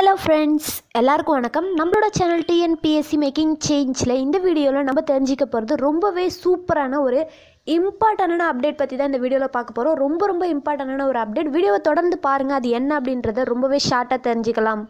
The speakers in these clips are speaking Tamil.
ஹலோ ஃப்ரெண்ட்ஸ் எல்லாருக்கும் வணக்கம் நம்மளோட சேனல் டிஎன்பிஎஸ்சி மேக்கிங் சேஞ்சில் இந்த வீடியோவில் நம்ம தெரிஞ்சிக்க போகிறது ரொம்பவே சூப்பரான ஒரு இம்பார்ட்டண்டான அப்டேட் பற்றி தான் இந்த வீடியோவில் பார்க்க போகிறோம் ரொம்ப ரொம்ப இம்பார்ட்டண்டான ஒரு அப்டேட் வீடியோவை தொடர்ந்து பாருங்கள் அது என்ன அப்படின்றத ரொம்பவே ஷார்ட்டாக தெரிஞ்சுக்கலாம்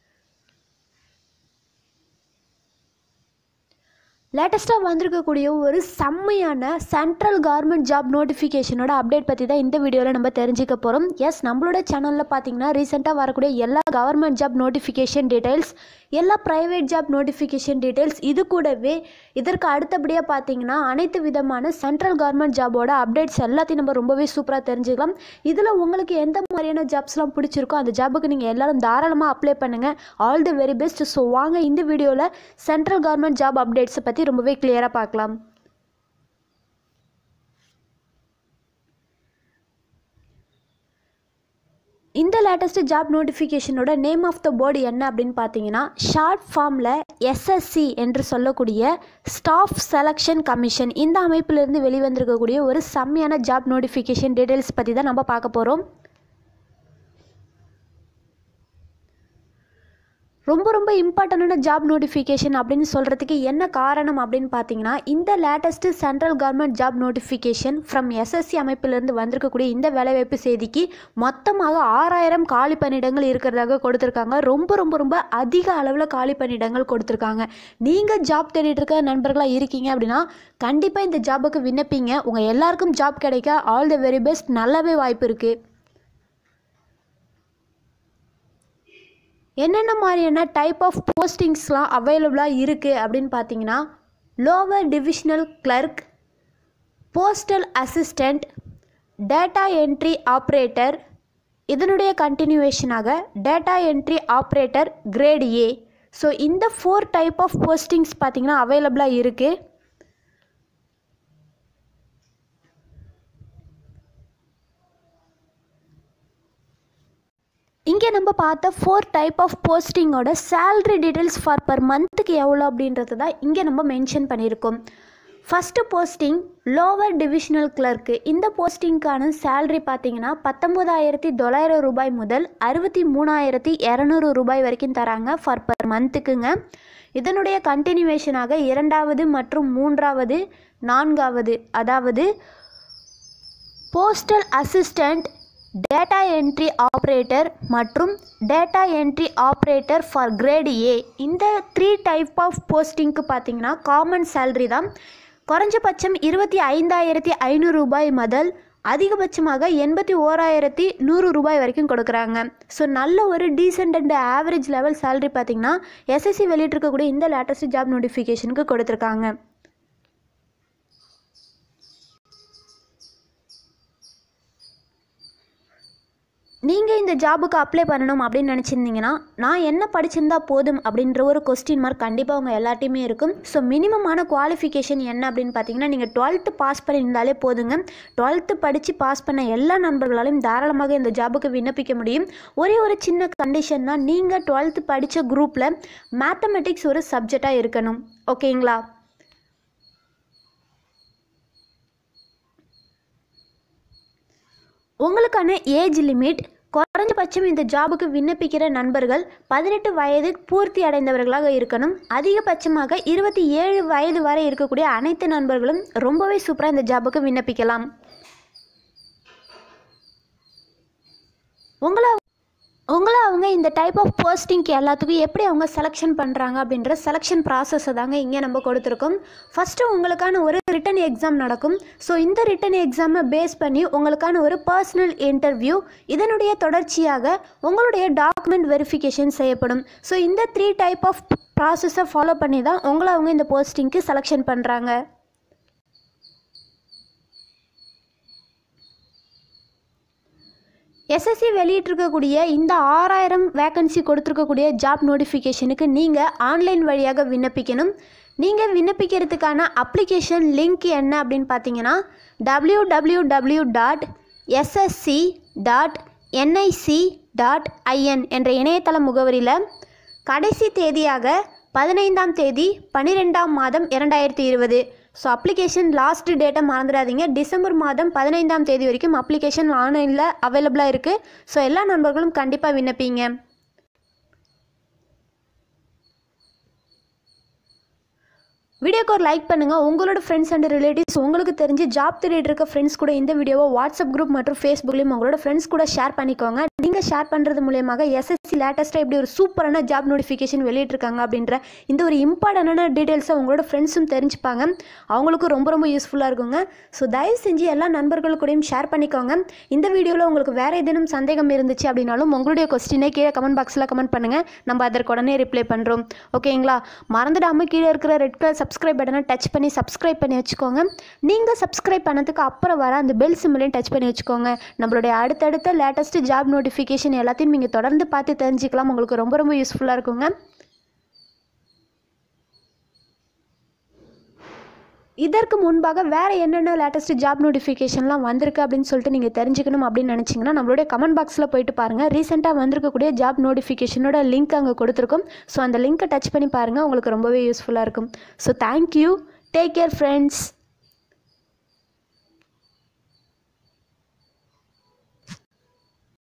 லேட்டஸ்ட்டாக வந்திருக்கக்கூடிய ஒரு செம்மையான சென்ட்ரல் கவர்மெண்ட் ஜாப் நோட்டிஃபிகேஷனோட அப்டேட் பற்றி தான் இந்த வீடியோவில் நம்ம தெரிஞ்சுக்க போகிறோம் எஸ் நம்மளோட சேனலில் பார்த்தீங்கன்னா ரீசெண்டாக வரக்கூடிய எல்லா கவர்மெண்ட் ஜாப் நோட்டிஃபிகேஷன் டீட்டெயில்ஸ் எல்லா ப்ரைவேட் ஜாப் நோட்டிஃபிகேஷன் டீட்டெயில்ஸ் இது கூடவே இதற்கு அடுத்தபடியாக பார்த்தீங்கன்னா அனைத்து விதமான சென்ட்ரல் கவர்மெண்ட் ஜாபோட அப்டேட்ஸ் எல்லாத்தையும் நம்ம ரொம்பவே சூப்பராக தெரிஞ்சுக்கலாம் இதில் உங்களுக்கு எந்த மாதிரியான ஜாப்ஸ்லாம் பிடிச்சிருக்கோ அந்த ஜாபுக்கு நீங்கள் எல்லாரும் தாராளமாக அப்ளை பண்ணுங்கள் all the very best so வாங்க இந்த வீடியோவில் சென்ட்ரல் கவர்மெண்ட் ஜாப் அப்டேட்ஸை பற்றி ரொம்பவே கிளியராக பார்க்கலாம் இந்த லேட்டஸ்ட் ஜாப் நோட்டிஃபிகேஷனோட நேம் ஆஃப் த போர்டு என்ன அப்படின்னு பார்த்தீங்கன்னா ஷார்ட் ஃபார்மில் எஸ்எஸ்சி என்று சொல்லக்கூடிய ஸ்டாஃப் செலெக்ஷன் கமிஷன் இந்த அமைப்பிலிருந்து வெளிவந்திருக்கக்கூடிய ஒரு செம்மையான ஜாப் நோட்டிஃபிகேஷன் டீட்டெயில்ஸ் பற்றி தான் நம்ம பார்க்க போகிறோம் ரொம்ப ரொம்ப இம்பார்ட்டண்டான ஜாப் நோட்டிஃபிகேஷன் அப்படின்னு சொல்கிறதுக்கு என்ன காரணம் அப்படின்னு பார்த்தீங்கன்னா இந்த latest central government job notification from SSC அமைப்பிலிருந்து வந்திருக்கக்கூடிய இந்த வேலைவாய்ப்பு செய்திக்கு மொத்தமாக ஆறாயிரம் காலி பணியிடங்கள் இருக்கிறதாக கொடுத்துருக்காங்க ரொம்ப ரொம்ப ரொம்ப அதிக அளவில் காலி பணியிடங்கள் கொடுத்துருக்காங்க நீங்கள் ஜாப் தேடிட்டு இருக்க நண்பர்களாக இருக்கீங்க அப்படின்னா கண்டிப்பாக இந்த ஜாபுக்கு விண்ணப்பிங்க உங்கள் எல்லாருக்கும் ஜாப் கிடைக்க ஆல் த வெரி பெஸ்ட் நல்லாவே வாய்ப்பு இருக்குது என்னென்ன மாதிரியான டைப் ஆஃப் போஸ்டிங்ஸ்லாம் அவைலபிளாக இருக்குது அப்படின்னு பார்த்தீங்கன்னா lower divisional clerk postal assistant data entry operator இதனுடைய கண்டினியூவேஷனாக data entry operator grade A so இந்த ஃபோர் டைப் ஆஃப் போஸ்டிங்ஸ் பார்த்தீங்கன்னா அவைலபிளாக இருக்குது இங்கே நம்ம பார்த்த ஃபோர் டைப் ஆஃப் போஸ்டிங்கோட சேல்ரி டீட்டெயில்ஸ் ஃபார் பர் மந்த்துக்கு எவ்வளோ அப்படின்றது தான் இங்கே நம்ம மென்ஷன் பண்ணியிருக்கோம் ஃபஸ்ட்டு போஸ்டிங் லோவர் டிவிஷனல் கிளர்க்கு இந்த போஸ்டிங்க்கான சேல்ரி பார்த்தீங்கன்னா பத்தொம்போதாயிரத்தி தொள்ளாயிரம் ரூபாய் முதல் அறுபத்தி மூணாயிரத்தி இரநூறு ரூபாய் வரைக்கும் தராங்க ஃபார் பர் மந்த்துக்குங்க இதனுடைய கண்டினியூவேஷனாக இரண்டாவது மற்றும் மூன்றாவது நான்காவது அதாவது postal assistant data entry operator மற்றும் data entry operator for grade A இந்த த்ரீ டைப் ஆஃப் போஸ்டிங்க்கு பார்த்தீங்கன்னா காமன் சேல்ரி தான் குறைஞ்சபட்சம் இருபத்தி ஐந்தாயிரத்தி ஐநூறு ரூபாய் முதல் அதிகபட்சமாக எண்பத்தி ஓராயிரத்தி நூறு ரூபாய் வரைக்கும் கொடுக்குறாங்க ஸோ நல்ல ஒரு decent and average level salary பார்த்தீங்கன்னா எஸ்எஸ்சி வெளியிட்டிருக்கக்கூடிய இந்த லேட்டஸ்ட் ஜாப் நோட்டிஃபிகேஷனுக்கு கொடுத்துருக்காங்க நீங்கள் இந்த ஜாபுக்கு அப்ளை பண்ணணும் அப்படின்னு நினச்சிருந்தீங்கன்னா நான் என்ன படிச்சிருந்தா போதும் அப்படின்ற ஒரு கொஸ்டின் மார்க் கண்டிப்பாக உங்கள் எல்லாட்டையுமே இருக்கும் ஸோ மினிமமான குவாலிஃபிகேஷன் என்ன அப்படின்னு பார்த்தீங்கன்னா நீங்கள் டுவெல்த்து பாஸ் பண்ணியிருந்தாலே போதுங்க டுவெல்த்து படித்து பாஸ் பண்ண எல்லா நண்பர்களாலையும் தாராளமாக இந்த ஜாபுக்கு விண்ணப்பிக்க முடியும் ஒரே ஒரு சின்ன கண்டிஷன்னா நீங்கள் டுவெல்த்து படித்த குரூப்பில் மேத்தமெட்டிக்ஸ் ஒரு சப்ஜெக்டாக இருக்கணும் ஓகேங்களா உங்களுக்கான ஏஜ் லிமிட் குறைஞ்சபட்சம் இந்த ஜாபுக்கு விண்ணப்பிக்கிற நண்பர்கள் பதினெட்டு வயது பூர்த்தி அடைந்தவர்களாக இருக்கணும் அதிகபட்சமாக இருபத்தி ஏழு வயது வரை இருக்கக்கூடிய அனைத்து நண்பர்களும் ரொம்பவே சூப்பராக இந்த ஜாபுக்கு விண்ணப்பிக்கலாம் உங்களை உங்களை அவங்க இந்த டைப் ஆஃப் போஸ்டிங்க்கு எல்லாத்துக்கும் எப்படி அவங்க செலெக்ஷன் பண்ணுறாங்க அப்படின்ற செலெக்ஷன் ப்ராசஸை தாங்க இங்கே நம்ம கொடுத்துருக்கோம் ஃபஸ்ட்டு உங்களுக்கான ஒரு ரிட்டன் எக்ஸாம் நடக்கும் ஸோ இந்த ரிட்டன் எக்ஸாமை பேஸ் பண்ணி உங்களுக்கான ஒரு பர்சனல் இன்டர்வியூ இதனுடைய தொடர்ச்சியாக உங்களுடைய டாக்குமெண்ட் வெரிஃபிகேஷன் செய்யப்படும் ஸோ இந்த த்ரீ டைப் ஆஃப் ப்ராசஸை ஃபாலோ பண்ணி தான் உங்களை அவங்க இந்த போஸ்டிங்க்கு செலெக்ஷன் பண்ணுறாங்க எஸ்எஸ்சி வெளியிட்டிருக்கக்கூடிய இந்த ஆறாயிரம் வேக்கன்சி கொடுத்துருக்கக்கூடிய ஜாப் நோட்டிஃபிகேஷனுக்கு நீங்கள் ஆன்லைன் வழியாக விண்ணப்பிக்கணும் நீங்கள் விண்ணப்பிக்கிறதுக்கான அப்ளிகேஷன் லிங்க் என்ன அப்படின்னு பார்த்தீங்கன்னா W W W dot SSC dot NIC dot IN என்ற இணையதள முகவரியில் கடைசி தேதியாக பதினைந்தாம் தேதி பன்னிரெண்டாம் மாதம் இரண்டாயிரத்தி இருபது ஸோ அப்ளிகேஷன் லாஸ்ட் டேட்டை மறந்துடாதீங்க டிசம்பர் மாதம் பதினைந்தாம் தேதி வரைக்கும் அப்ளிகேஷன் ஆன்லைனில் அவைலபிளாக இருக்குது ஸோ எல்லா நண்பர்களும் கண்டிப்பாக விண்ணப்பிங்க வீடியோக்கு ஒரு லைக் பண்ணுங்கள் உங்களோட ஃப்ரெண்ட்ஸ் அண்ட் ரிலேட்டிவ்ஸ் உங்களுக்கு தெரிஞ்சு ஜாப் தேடிட்டு இருக்க ஃப்ரெண்ட்ஸ் கூட இந்த வீடியோவை வாட்ஸ்அப் குரூப் மற்றும் ஃபேஸ்புக்லேயும் உங்களோட ஃப்ரெண்ட்ஸ் கூட ஷேர் பண்ணிக்கோங்க நீங்கள் ஷேர் பண்ணுறது மூலியமாக எஸ்எஸ்சி லேட்டஸ்ட்டாக இப்படி ஒரு சூப்பரான ஜாப் நோட்டிஃபிகேஷன் வெளியிட்டிருக்காங்க அப்படின்ற இந்த ஒரு இம்பார்ட்டண்டான டீட்டெயில்ஸை உங்களோட ஃப்ரெண்ட்ஸும் தெரிஞ்சுப்பாங்க அவங்களுக்கும் ரொம்ப ரொம்ப யூஸ்ஃபுல்லாக இருக்குங்க ஸோ தயவு செஞ்சு எல்லா நண்பர்கள் கூடயும் ஷேர் பண்ணிக்கோங்க இந்த வீடியோவில் உங்களுக்கு வேறு ஏதேனும் சந்தேகம் இருந்துச்சு அப்படின்னாலும் உங்களுடைய கொஸ்டினை கீழே கமெண்ட் பாக்ஸில் கமெண்ட் பண்ணுங்கள் நம்ம அதற்கு உடனே ரிப்ளை பண்ணுறோம் ஓகேங்களா மறந்துடாமல் கீழே இருக்கிற ரெட் கலர் சப்ஸ்கிரைப் பட்டனை டச் பண்ணி சப்ஸ்கிரைப் பண்ணி வச்சுக்கோங்க நீங்கள் சப்ஸ்கிரைப் பண்ணதுக்கு அப்புறம் வர அந்த பெல் சிம்லையும் டச் பண்ணி வச்சுக்கோங்க நம்மளுடைய அடுத்தடுத்த லேட்டஸ்ட் ஜாப் நோட்டிஃபிகேஷன் எல்லாத்தையும் நீங்கள் தொடர்ந்து பார்த்து தெரிஞ்சுக்கலாம் உங்களுக்கு ரொம்ப ரொம்ப யூஸ்ஃபுல்லாக இருக்குங்க இதற்கு முன்பாக வேறு என்னென்ன லேட்டஸ்ட் ஜாப் நோட்டிஃபிகேஷன்லாம் வந்திருக்கு அப்படின்னு சொல்லிட்டு நீங்கள் தெரிஞ்சுக்கணும் அப்படின்னு நினச்சிங்கன்னா நம்மளுடைய கமெண்ட் பாக்ஸில் போயிட்டு பாருங்கள் ரீசெண்டாக வந்திருக்கக்கூடிய ஜாப் நோட்டிஃபிகேஷனோட லிங்க் அங்கே கொடுத்துருக்கோம் ஸோ அந்த லிங்க்கை டச் பண்ணி பாருங்கள் உங்களுக்கு ரொம்பவே யூஸ்ஃபுல்லாக இருக்கும் so thank you take care friends